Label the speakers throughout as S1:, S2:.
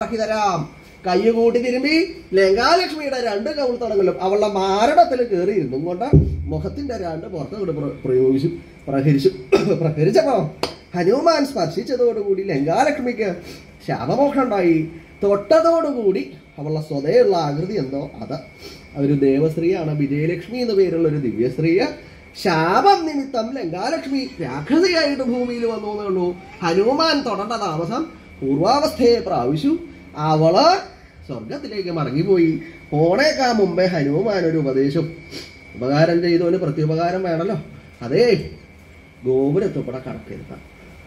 S1: ആക്കി തരാം കൈ കൂട്ടി തിരുമ്പി ലങ്കാലക്ഷ്മിയുടെ രണ്ട് കവിൾത്തടങ്ങളിലും അവളുടെ മാരടത്തിൽ കയറിയിരുന്നു കൊണ്ട് മുഖത്തിന്റെ രണ്ട് പുറത്ത് കൊണ്ട് പ്ര- പ്രയോഗിച്ചു പ്രഹരിച്ചു പ്രഹരിച്ചപ്പോ ഹനുമാൻ സ്പർശിച്ചതോടുകൂടി ലങ്കാലക്ഷ്മിക്ക് ശാപമോക്ഷം ഉണ്ടായി തൊട്ടതോടുകൂടി അവളുടെ സ്വതയുള്ള ആകൃതി എന്തോ അത് ഒരു ദേവസ്ത്രീയാണ് വിജയലക്ഷ്മി എന്ന പേരുള്ള ഒരു ദിവ്യസ്ത്രീയ ശാപം നിമിത്തം ലങ്കാലക്ഷ്മി രാക്ഷസിയായിട്ട് ഭൂമിയിൽ വന്നു എന്നേ ഉള്ളൂ ഹനുമാൻ തൊടേണ്ട താമസം പൂർവാവസ്ഥയെ പ്രാപിച്ചു അവള് സ്വർഗത്തിലേക്ക് മടങ്ങിപ്പോയി പോണേക്കാ മുമ്പേ ഹനുമാൻ ഒരു ഉപദേശം ഉപകാരം ചെയ്തവന് പ്രത്യുപകാരം വേണമല്ലോ അതേ ഗോപുരത്തുകൂടെ കടക്കരുത്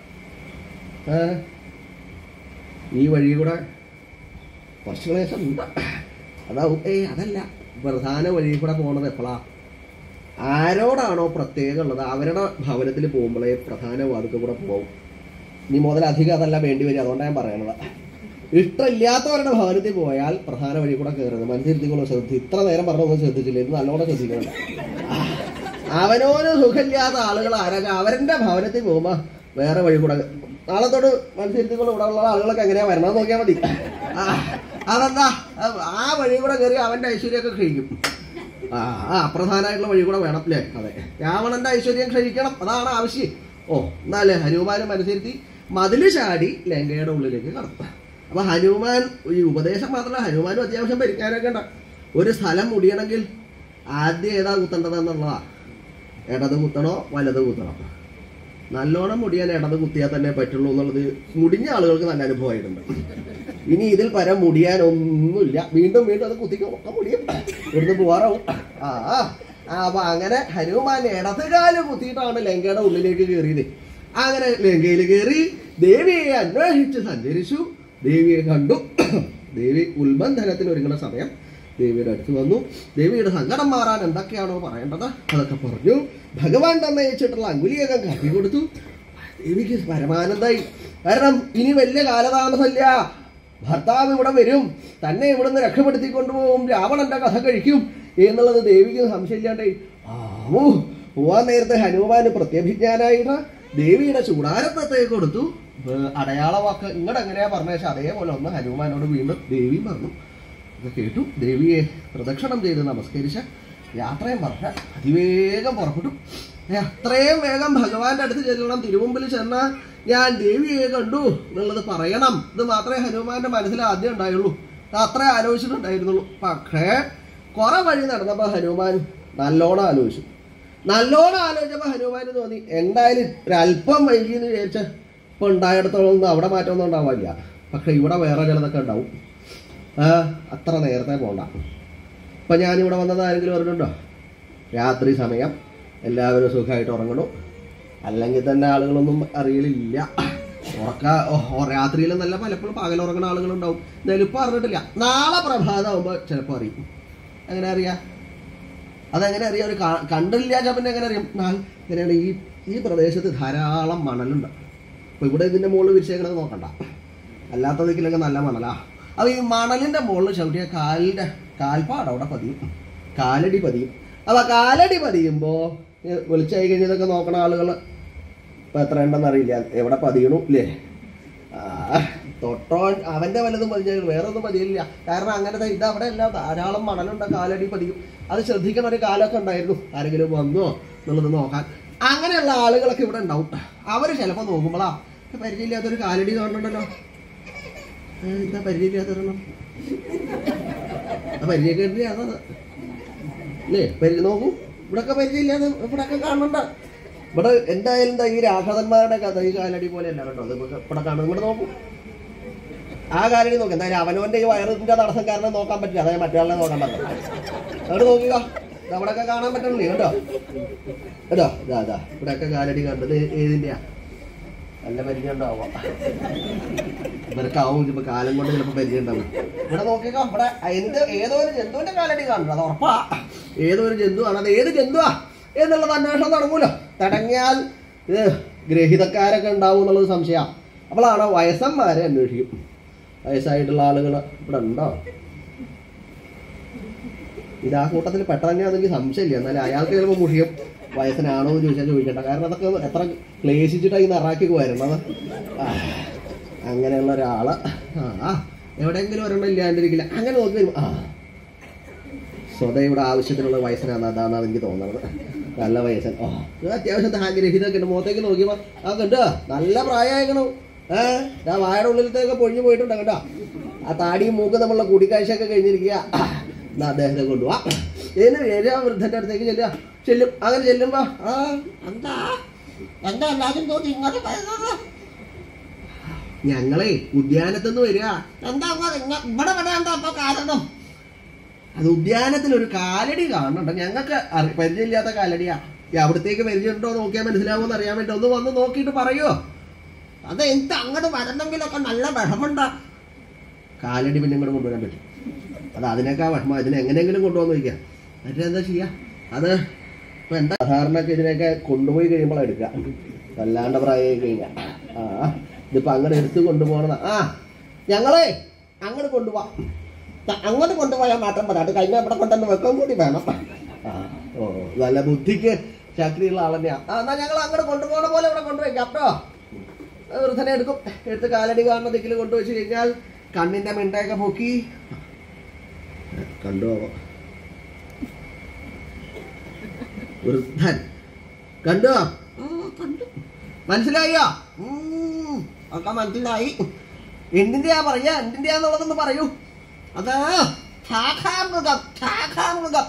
S1: ഏ? ഈ വഴി കൂടെ കുറച്ച് ക്ലേശം ഉണ്ട് അതാവും ഏയ് അതല്ല പ്രധാന വഴി കൂടെ പോണത് എപ്പോഴാ ആരോടാണോ പ്രത്യേകം ഉള്ളത് അവരുടെ ഭവനത്തിൽ പോകുമ്പോഴേ പ്രധാന വാതിൽ കൂടെ പോകും ഇനി മുതൽ അധികം അതല്ല വേണ്ടി വരും അതുകൊണ്ടാണ് ഞാൻ പറയണത് ഇഷ്ടമില്ലാത്തവരുടെ ഭവനത്തിൽ പോയാൽ പ്രധാന വഴി കൂടെ കയറുന്നത് മനസ്സിരുത്തിക്കൊള്ളു ശ്രദ്ധ ഇത്ര നേരം പറഞ്ഞൊന്നും ശ്രദ്ധിച്ചില്ല ഇത് നല്ലോണം ശ്രദ്ധിക്കുന്നുണ്ട് അവനോന് സുഖമില്ലാത്ത ആളുകൾ ആരൊക്കെ അവരുടെ ഭവനത്തിൽ പോകുമ്പോ വേറെ വഴി കൂടെ നാളെ തൊട്ട് മനസ്സിരുത്തിക്കൊണ്ട് ഇവിടെ ഉള്ള ആളുകളൊക്കെ എങ്ങനെയാ വരണം നോക്കിയാൽ മതി ആ, അതെന്താ ആ- ആ വഴി കൂടെ കയറി അവന്റെ ഐശ്വര്യമൊക്കെ കഴിക്കും ആ ആ അപ്രധാനമായിട്ടുള്ള വഴി കൂടെ വേണം അല്ലേ അതെ രാവണന്റെ ഐശ്വര്യം ക്ഷയിക്കണം അതാണ് ആവശ്യം ഓ എന്നാലേ ഹനുമാനും മനസ്സിരുത്തി മതില് ചാടി ലങ്കയുടെ ഉള്ളിലേക്ക് കടന്നു അപ്പൊ ഹനുമാൻ ഈ ഉപദേശം മാത്രമല്ല ഹനുമാനും അത്യാവശ്യം പരിജ്ഞാനമൊക്കെ ഉണ്ട് ഒരു സ്ഥലം മുടിയണമെങ്കിൽ ആദ്യം ഏതാ കുത്തേണ്ടതെന്നുള്ളതാ ഇടത് കുത്തണോ വലത് കുത്തണോ നല്ലോണം മുടിയാൻ ഇടത് കുത്തിയാൽ തന്നെ പറ്റുള്ളൂ എന്നുള്ളത് മുടിഞ്ഞ ആളുകൾക്ക് നല്ല അനുഭവമായിട്ടുണ്ട് ഇനി ഇതിൽ പരം മുടിയാൻ ഒന്നുമില്ല വീണ്ടും വീണ്ടും അത് കുത്തിക്കും ഒക്കെ മുടിയും ഇവിടുന്ന് പോവാറാവും ആ ആ. ആ, അപ്പൊ അങ്ങനെ ഹനുമാൻ ഇടതുകാല് കുത്തിയിട്ടാണ് ലങ്കയുടെ ഉള്ളിലേക്ക് കയറിയത് അങ്ങനെ ലങ്കയിൽ കയറി ദേവിയെ അന്വേഷിച്ച് സഞ്ചരിച്ചു ദേവിയെ കണ്ടു ദേവി ഉത്ബന്ധനത്തിന് ഒരുങ്ങുന്ന സമയം ദേവിയുടെ അടുത്ത് വന്നു ദേവിയുടെ സങ്കടം മാറാൻ എന്തൊക്കെയാണോ പറയേണ്ടത് അതൊക്കെ പറഞ്ഞു ഭഗവാൻ തന്നെ അയച്ചിട്ടുള്ള അങ്കുലിയൊക്കെ കാട്ടി കൊടുത്തു ദേവിക്ക് പരമാനന്ദായി കാരണം ഇനി വലിയ കാലതാമസമില്ല ഭർത്താവ് ഇവിടെ വരും തന്നെ ഇവിടുന്ന് രക്ഷപ്പെടുത്തി കൊണ്ടുപോകും രാവണന്റെ കഥ കഴിക്കും എന്നുള്ളത് ദേവിക്ക് സംശയമില്ലാണ്ടായി ആവൂ പോവാൻ നേരത്തെ ഹനുമാന് പ്രത്യഭിജ്ഞാനായിട്ട് ദേവിയുടെ ചൂടാരത്തത്തെ കൊടുത്തു ഏർ അടയാള വാക്ക് ഇങ്ങോട്ട് എങ്ങനെയാ പറഞ്ഞേച്ച അതേപോലെ ഒന്ന് ഹനുമാനോട് വീണ്ടും ദേവി പറഞ്ഞു ഇത് കേട്ടു ദേവിയെ പ്രദക്ഷിണം ചെയ്ത് നമസ്കരിച്ച് യാത്രയും പറഞ്ഞ് അതിവേഗം പുറപ്പെട്ടു ഏ, അത്രയും വേഗം ഭഗവാന്റെ അടുത്ത് ചെല്ലണം തിരുമുമ്പിൽ ചെന്ന് ഞാൻ ദേവിയെ കണ്ടു എന്നുള്ളത് പറയണം ഇത് മാത്രമേ ഹനുമാന്റെ മനസ്സിൽ ആദ്യം ഉണ്ടായുള്ളൂ ഇത് അത്രേ ആലോചിച്ചിട്ടുണ്ടായിരുന്നുള്ളൂ പക്ഷേ കുറെ വഴി നടന്നപ്പോൾ ഹനുമാൻ നല്ലോണം ആലോചിച്ചു നല്ലോണം ആലോചിച്ചപ്പോൾ ഹനുമാന് തോന്നി എന്തായാലും ഒരല്പം വൈകി എന്ന് വിചാരിച്ച് ഇപ്പൊ ഉണ്ടായിടത്തോളം ഒന്നും അവിടെ മാറ്റമൊന്നും ഉണ്ടാവില്ല പക്ഷെ ഇവിടെ വേറെ ചിലതൊക്കെ ഉണ്ടാവും ആ, അത്ര നേരത്തെ പോണ്ട ഇപ്പൊ ഞാനിവിടെ വന്നത് ആരെങ്കിലും പറഞ്ഞിട്ടുണ്ടോ രാത്രി സമയം എല്ലാവരും സുഖമായിട്ട് ഉറങ്ങണു അല്ലെങ്കിൽ തന്നെ ആളുകളൊന്നും അറിയലില്ല ഉറക്ക ഓ, രാത്രിയിൽ നല്ല പലപ്പോഴും പകൽ ഉറങ്ങുന്ന ആളുകളുണ്ടാവും എന്തായാലും ഇപ്പൊ അറിഞ്ഞിട്ടില്ല നാളെ പ്രഭാതമാകുമ്പോൾ ചിലപ്പോൾ അറിയും എങ്ങനെ അറിയാം അതെങ്ങനെ അറിയാം ഒരു കാ- കണ്ടില്ല പിന്നെ എങ്ങനെ അറിയാം നാ- ഇങ്ങനെയാണ് ഈ ഈ പ്രദേശത്ത് ധാരാളം മണലുണ്ട് അപ്പൊ ഇവിടെ ഇതിന്റെ മുകളിൽ വിരിച്ചേക്കണത് നോക്കണ്ട അല്ലാത്ത ദിക്കിലൊക്കെ നല്ല മണലാ അപ്പൊ ഈ മണലിന്റെ മുകളിൽ ചവിട്ടിയ കാലിന്റെ കാൽപ്പാട് അവിടെ പതിയും കാലടി പതിയും അപ്പൊ കാലടി പതിയുമ്പോ ഈ വെളിച്ചായി കഴിഞ്ഞതൊക്കെ നോക്കണ ആളുകൾ ഇപ്പൊ എത്ര ഉണ്ടെന്ന് അറിയില്ല എവിടെ പതിയണു ഇല്ലേ ആ, തൊട്ടോ അവന്റെ വല്ലതും പതിഞ്ഞാൽ വേറെ ഒന്നും പതിയില്ല കാരണം അങ്ങനത്തെ ഇത് അവിടെ എല്ലാം ധാരാളം മണലുണ്ട് കാലടി പതിയും അത് ശ്രദ്ധിക്കണ ഒരു കാലമൊക്കെ ഉണ്ടായിരുന്നു ആരെങ്കിലും വന്നോ എന്നുള്ളത് നോക്കാൻ അങ്ങനെയുള്ള ആളുകളൊക്കെ ഇവിടെ ഉണ്ടാവും അവര് ചിലപ്പോ നോക്കുമ്പോളാ ഇത് പരിചയമില്ലാത്തൊരു കാലടി കാണുന്നുണ്ടല്ലോ ഏ, എന്താ പരിചയമില്ലാത്തൊരെണ്ണം ആ പരിചയക്കേട്ടില്ല അതാണ് അല്ലേ പരി നോക്കൂ ഇവിടൊക്കെ പരിചയമില്ലാതെ ഇവിടൊക്കെ കാണുന്നുണ്ട് ഇവിടെ എന്തായാലും എന്താ ഈ രാഘവന്മാരുടെ കഥ ഈ കാലടി പോലെയല്ല കേട്ടോ അത് ഇവിടെ ഇവിടെ കാണുന്നത് ഇവിടെ നോക്കൂ ആ കാലടി നോക്കി എന്തായാലും അവനവന്റെ ഈ വയറിന്റെ തടസ്സം കാരണം നോക്കാൻ പറ്റില്ല അതായത് മറ്റൊരാളെ നോക്കാൻ പറ്റില്ല അവിടെ നോക്കിയോ ഇത് അവിടെയൊക്കെ കാണാൻ പറ്റണില്ലേ കേട്ടോ കേട്ടോ ഇതാ ഇതാ ഇവിടെയൊക്കെ കാലടി കണ്ടത് ഏതിന്റെയാ നല്ല പരിചയം ഉണ്ടാവുക ഇവർക്കാവും ഇപ്പൊ കാലം കൊണ്ട് ചിലപ്പോ പരിചയം ഉണ്ടാവും ഇവിടെ നോക്കിക്കോ ഇവിടെ എന്ത് ഏതോ ഒരു ജന്തുവിന്റെ കാലടി കാണുന്നു അത് ഉറപ്പാ ഏതോ ഒരു ജന്തു ആണ് അത് ഏത് ജന്തുവാ എന്നുള്ളത് അന്വേഷണം തുടങ്ങൂലോ തുടങ്ങിയാൽ ഇത് ഗ്രഹിതക്കാരൊക്കെ ഉണ്ടാവും എന്നുള്ളത് സംശയമാണ് അപ്പോഴാണ് വയസ്സന്മാരെ അന്വേഷിക്കും വയസ്സായിട്ടുള്ള ആളുകൾ ഇവിടെ ഉണ്ടോ ഇത് ആ കൂട്ടത്തിൽ പെട്ടതന്നെയാണെങ്കിൽ സംശയമില്ല എന്നാലും അയാൾക്ക് ചിലപ്പോൾ മുഷിയും വയസ്സിനാണോ എന്ന് ചോദിച്ചാൽ ചോദിക്കണ്ട കാരണം അതൊക്കെ എത്ര ക്ലേശിച്ചിട്ടാണ് ഈ നിറാക്കി വരുന്നത് ആ, അങ്ങനെയുള്ള ഒരാള് ആ എവിടെയെങ്കിലും ഒരെണ്ണം ഇല്ലാണ്ടിരിക്കില്ല അങ്ങനെ നോക്കി വരുമ്പോ ആ സ്വതയുടെ ആവശ്യത്തിനുള്ള വയസ്സനാണ് അതാണ് എനിക്ക് തോന്നുന്നത് നല്ല വയസ്സൻ ഓ ഇത് അത്യാവശ്യം ആഗ്രഹിതൊക്കെ ഉണ്ട് മുഖത്തേക്ക് നോക്കിയപ്പോ ആ കണ്ടോ നല്ല പ്രായമായിക്കണു ഏഹ് ആ വായുടെ ഉള്ളിലത്തേക്ക് പൊഴിഞ്ഞു പോയിട്ടുണ്ട് കേട്ടോ ആ താടിയും മൂക്കും തമ്മിലുള്ള കൂടിക്കാഴ്ചയൊക്കെ കഴിഞ്ഞിരിക്കുക എന്നാ അദ്ദേഹത്തെ കൊണ്ടുപോവാ ഇതിന് ഏരിയ വൃദ്ധന്റെ അടുത്തേക്ക് ചെല്ലുക ചെല്ലും അങ്ങനെ ചെല്ലുമ്പോ ആ
S2: എന്താ എന്താ എല്ലാരും തോന്നി ഇങ്ങോട്ട് വരുന്നത്
S1: ഞങ്ങളെ ഉദ്യാനത്തുനിന്ന് വരിക
S2: എന്താ ഇങ്ങോട്ട് ഇങ്ങ- ഇവിടെ വരാൻ അപ്പൊ കാരണം
S1: അത് ഉദ്യാനത്തിൽ ഒരു കാലടി കാണുന്നുണ്ട് ഞങ്ങൾക്ക് അറി- പരിചയമില്ലാത്ത കാലടിയാ ഈ അവിടത്തേക്ക് പരിചയമുണ്ടോ നോക്കിയാൽ മനസ്സിലാവുമെന്ന് അറിയാൻ വേണ്ടി ഒന്ന് വന്ന് നോക്കിയിട്ട് പറയുമോ
S2: അത് എനിക്ക് അങ്ങോട്ട് വരണമെങ്കിലൊക്കെ നല്ല വിഷമുണ്ട്
S1: കാലടി പിന്നെ ഇങ്ങോട്ട് കൊണ്ടുവരാൻ പറ്റും അത് അതിനേക്കാൾ വിഷമം ഇതിനെ എങ്ങനെയെങ്കിലും കൊണ്ടുവന്ന് വയ്ക്കാം മറ്റേ എന്താ ചെയ്യാ അത് ഇപ്പൊ എന്താ സാധാരണയൊക്കെ ഇതിനെയൊക്കെ കൊണ്ടുപോയി കഴിയുമ്പോൾ എടുക്കുക വല്ലാണ്ട് പ്രായമായി കഴിഞ്ഞാൽ ആ ഇതിപ്പോ അങ്ങനെ എടുത്ത് കൊണ്ടുപോകണ ആ ഞങ്ങളെ അങ്ങോട്ട് കൊണ്ടുപോവാം
S2: ദാ അങ്ങോട്ട് കൊണ്ടുപോയാൽ മാത്രം പോരാ അത് കഴിഞ്ഞ ഇവിടെ കൊണ്ടുവന്ന് വെക്കാൻ കൂടി വേണം
S1: ആ ഓ നല്ല ബുദ്ധിക്ക് ശക്തിയുള്ള ആൾ തന്നെയാ ആ എന്നാ ഞങ്ങൾ അങ്ങോട്ട് കൊണ്ടുപോകണ പോലെ ഇവിടെ കൊണ്ടുപോയിക്കാം കേട്ടോ വൃദ്ധനെ എടുക്കും എടുത്ത് കാലടി കാണുന്ന ദിക്കിൽ കൊണ്ടുവച്ച് കഴിഞ്ഞാൽ കണ്ണിന്റെ മിണ്ടയൊക്കെ പൊക്കി കണ്ടു അവ. വൃദ്ധൻ കണ്ടോ
S2: ആ, കണ്ടു
S1: മനസ്സിലായോ
S2: ഉം, ഒക്കെ മനസ്സിലായി
S1: എന്തിന്റെയാ പറയാ എന്തിന്റെയാന്നുള്ളതൊന്ന് പറയൂ
S2: അത് ശാഖാമൃഗം ശാഖാമൃഗം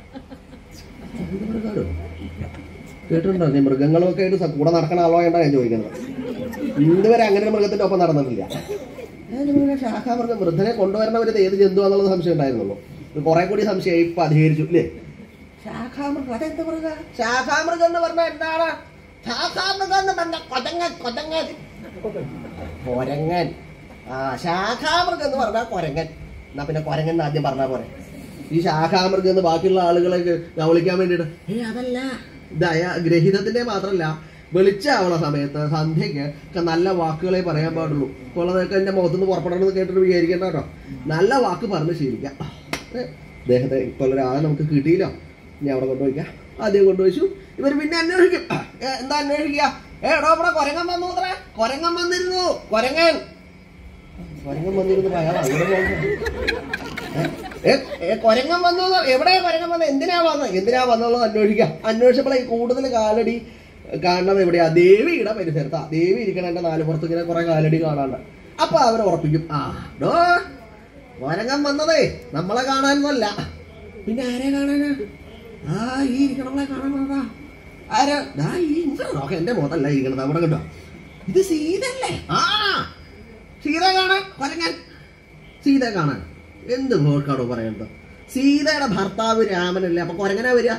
S1: കേട്ടിട്ടുണ്ടോ നീ മൃഗങ്ങളൊക്കെ ആയിട്ട് സ- കൂടെ നടക്കണ ആളോ വേണ്ട ഞാൻ ചോദിക്കുന്നത് ഇന്നുവരെ അങ്ങനെ ഒരു മൃഗത്തിന്റെ ഒപ്പം നടന്നിട്ടില്ല ശാഖാമൃഗം വൃദ്ധനെ കൊണ്ടുവരണവരത് ഏത് ജന്തുവാന്നുള്ളത് സംശയം ഉണ്ടായിരുന്നുള്ളൂ ഇത് കുറെ കൂടി സംശയം ഇപ്പൊ അധികരിച്ചു അല്ലേ ശാഖാമൃഗം അതെന്താ പറയുക ശാഖാമൃഗം എന്ന് പറഞ്ഞാൽ എന്താണ്
S2: ശാഖാമൃഗം എന്ന് പറഞ്ഞ കൊതങ്ങൻ കൊതങ്ങൻ
S1: കൊരങ്ങൻ ആ ശാഖാമൃഗം എന്ന് പറഞ്ഞാൽ കൊരങ്ങൻ എന്നാ പിന്നെ കൊരങ്ങൻ എന്ന് ആദ്യം പറഞ്ഞാൽ പോരെ ഈ ശാഖാമൃഗം എന്ന് ബാക്കിയുള്ള ആളുകളെ ഗവളിക്കാൻ വേണ്ടിയിട്ട് ഏ അതല്ല ദയ ഗ്രഹിതത്തിന്റെ മാത്രമല്ല വെളിച്ചാവണ സമയത്ത് സന്ധ്യയ്ക്ക് ഒക്കെ നല്ല വാക്കുകളെ പറയാൻ പാടുള്ളൂ ഇപ്പോൾ അതൊക്കെ എൻ്റെ മുഖത്തുനിന്ന് പുറപ്പെടണമെന്ന് കേട്ടിട്ട് വിചാരിക്കേണ്ട കേട്ടോ നല്ല വാക്ക് പറഞ്ഞ് ശീലിക്കാം ഏ, അദ്ദേഹത്തെ ഇപ്പോൾ ഒരാളെ നമുക്ക് കിട്ടിയില്ല ഇനി അവിടെ കൊണ്ടുപോയിക്കാം ആദ്യം കൊണ്ടുവച്ചു ഇവർ പിന്നെ അന്വേഷിക്കും ഏ, എന്താ അന്വേഷിക്കുക ഏ എടോ ഇവിടെ കൊരങ്ങൻ വന്നു അത്ര കൊരങ്ങൻ വന്നിരുന്നു കൊരങ്ങൻ കൊരങ്ങൻ വന്നിരുന്നു അയാൾ അങ്ങനെ പോകുന്നു. ഏ, ഏ, ഏ, കൊരങ്ങൻ വന്നു എന്ന് എവിടെയാ കൊരങ്ങൻ വന്നത് എന്തിനാ വന്നത് എന്തിനാ വന്നുള്ളത് അന്വേഷിക്കാം അന്വേഷിച്ചപ്പോൾ ഈ കൂടുതൽ കാലടി കാണുന്നത് എവിടെയാ ദേവിയുടെ പരിസരത്താ ദേവി ഇരിക്കണ എന്റെ നാല് പുറത്ത് ഇങ്ങനെ കുറെ കാലടി കാണാണ്ട് അപ്പൊ അവർ ഉറപ്പിക്കും ആ ഡോ കൊരങ്ങൻ വന്നതേ നമ്മളെ കാണാനൊന്നല്ല പിന്നെ ആരെ കാണാനാ ആ ഈ ഇരിക്കണങ്ങളെ കാണാൻ വന്നതാ ആരാ ദാ ഈ ഇങ്ങട് നോക്ക് എന്റെ മുഖത്തല്ല ഇരിക്കണത് അവിടെ കണ്ടോ ഇത് സീതല്ലേ ആ സീത കാണാൻ കൊരങ്ങൻ സീത കാണാൻ എന്ത് ഭോർക്കാടോ പറയണ്ടത് സീതയുടെ ഭർത്താവ് രാമനല്ലേ അപ്പൊ കൊരങ്ങനാ വരിക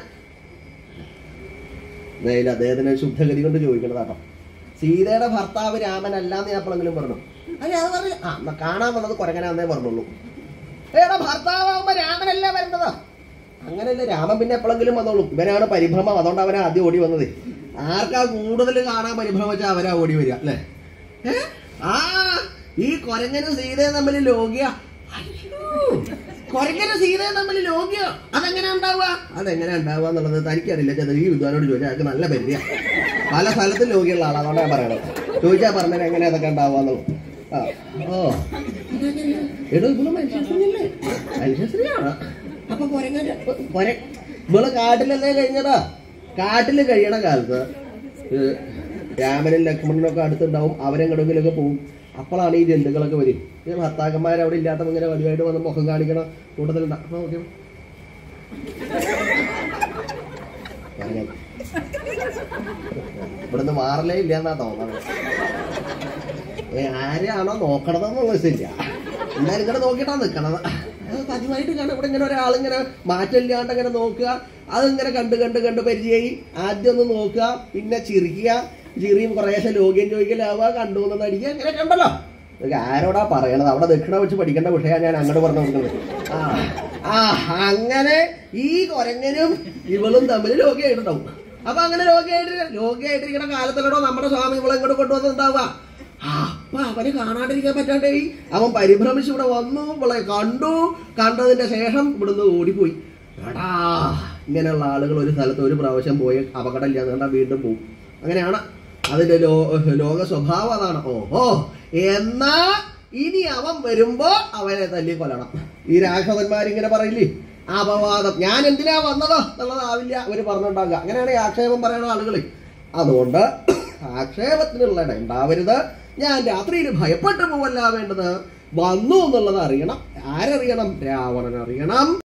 S1: നേരിൽ അദ്ദേഹത്തിന് ശുദ്ധഗതി കൊണ്ട് ചോദിക്കണതാട്ടോ സീതയുടെ ഭർത്താവ് രാമനല്ല എന്ന് ഞാൻ എപ്പോഴെങ്കിലും പറഞ്ഞു അല്ലെ അത് പറഞ്ഞു ആ എന്നാ കാണാൻ വന്നത് കൊരങ്ങനാന്നേ പറഞ്ഞുള്ളൂ ഏടാ ഭർത്താവുമ്പോ രാമനല്ല വരുന്നതാ അങ്ങനെയല്ല രാമൻ പിന്നെ എപ്പോഴെങ്കിലും വന്നോളൂ ഇവനാണ് പരിഭ്രമം അതുകൊണ്ട് അവനാ ആദ്യം ഓടി വന്നത് ആർക്കാ കൂടുതൽ കാണാൻ പരിഭ്രമിച്ചാ അവരാ ഓടി വരിക അല്ലേ ഏ? ആ ഈ കൊരങ്ങനും സീതയും തമ്മിൽ ലോകിയ കൊരങ്ങനും സീതയും തമ്മിൽ ലോകിയോ അതെങ്ങനെ ഉണ്ടാവുക അതെങ്ങനെ ഉണ്ടാവുക എന്നുള്ളത് തനിക്കറിയില്ല ചെറിയ ഈ വിദ്വാനോട് ചോദിച്ചാൽ അയാൾക്ക് നല്ല പരിചയ പല സ്ഥലത്തും ലോകിയുള്ള ആളാണ് അതുകൊണ്ടാണ് ഞാൻ പറയണത് ചോദിച്ചാൽ പറഞ്ഞാൽ എങ്ങനെ അതൊക്കെ ഉണ്ടാവുക എന്നുള്ളത് ആ ഓ എടോ ഇവള് മനുഷ്യസ്ത്രീയല്ലേ മനുഷ്യസ്ത്രീയാണ് അപ്പൊ കൊരങ്ങൻ കൊര ഇവള് കാട്ടിലല്ലേ കഴിഞ്ഞതാ കാട്ടില് കഴിയണ കാലത്ത് ഏ, രാമനും ലക്ഷ്മണനും ഒക്കെ അടുത്തുണ്ടാവും അവരെങ്ങോട്ടെങ്കിലൊക്കെ പോകും അപ്പോഴാണ് ഈ ജന്തുക്കളൊക്കെ വരും ഈ ഭർത്താക്കന്മാർ അവിടെ ഇല്ലാത്തവ ഇങ്ങനെ വലുതായിട്ട് വന്ന് മുഖം കാണിക്കണ കൂട്ടത്തിലുണ്ടാ അപ്പൊ നോക്കിയോ കൊരങ്ങൻ. ഇവിടുന്ന് മാറലേ ഇല്ല എന്നാ തോന്നണത് ഏ, ആരെയാണോ നോക്കണതെന്നുള്ള വിഷയമില്ല എന്തായാലും ഇങ്ങനെ നോക്കിയിട്ടാ നിക്കണത് അത് പതിവായിട്ട് കാണാം ഇവിടെ ഇങ്ങനെ ഒരാളിങ്ങനെ മാറ്റമില്ലാണ്ട് ഇങ്ങനെ നോക്കുക അതിങ്ങനെ കണ്ട് കണ്ട് കണ്ട് പരിചയമായി ആദ്യം ഒന്ന് നോക്കുക പിന്നെ ചിരിക്കുക ചിറിയും കുറേശ്ശെ ലോഗ്യം ചോദിക്കലാവുക കണ്ടു എന്ന് അടിക്കുക ഇങ്ങനെ കണ്ടല്ലോ ഇതൊക്കെ ആരോടാ പറയണത് അവിടെ ദക്ഷിണ വെച്ച് പഠിക്കേണ്ട വിഷയമാണ് ഞാൻ അങ്ങോട്ട് പറഞ്ഞു കൊടുക്കുന്നത് ആ ആ അങ്ങനെ ഈ കൊരങ്ങനും ഇവളും തമ്മിൽ ലോഗ്യമായിട്ടുണ്ടാവും അപ്പൊ അങ്ങനെ ലോഗ്യമായിട്ട് ലോഗ്യമായിട്ടിരിക്കുന്ന കാലത്തിലൂടെ നമ്മുടെ സ്വാമി ഇവളെ ഇങ്ങോട്ട് കൊണ്ടുവന്നിട്ടുണ്ടാവുക ആ, അപ്പൊ അവന് കാണാണ്ടിരിക്കാൻ പറ്റാണ്ടേ അവൻ പരിഭ്രമിച്ച് ഇവിടെ വന്നു ഇവളെ കണ്ടു കണ്ടതിന്റെ ശേഷം ഇവിടുന്ന് ഓടിപ്പോയി എടാ ഇങ്ങനെയുള്ള ആളുകൾ ഒരു സ്ഥലത്ത് ഒരു പ്രാവശ്യം പോയി അപകടമില്ലാതെ കണ്ടാ വീണ്ടും പോകും അങ്ങനെയാണ് അതിന്റെ ലോ ലോക സ്വഭാവം അതാണ് ഓഹോ എന്നാ ഇനി അവൻ വരുമ്പോ അവനെ തല്ലി കൊല്ലണം ഈ രാഘവന്മാരിങ്ങനെ പറയില്ലേ അപവാദം ഞാൻ എന്തിനാ വന്നത് എന്നുള്ളതാവില്ല അവര് പറഞ്ഞുണ്ടാകുക അങ്ങനെയാണ് ഈ ആക്ഷേപം പറയുന്ന ആളുകൾ അതുകൊണ്ട് ആക്ഷേപത്തിനുള്ള ഇട ഉണ്ടാവരുത് ഞാൻ രാത്രിയിൽ ഭയപ്പെട്ടു പോവല്ല വേണ്ടത് വന്നു എന്നുള്ളത് അറിയണം ആരറിയണം രാവണൻ അറിയണം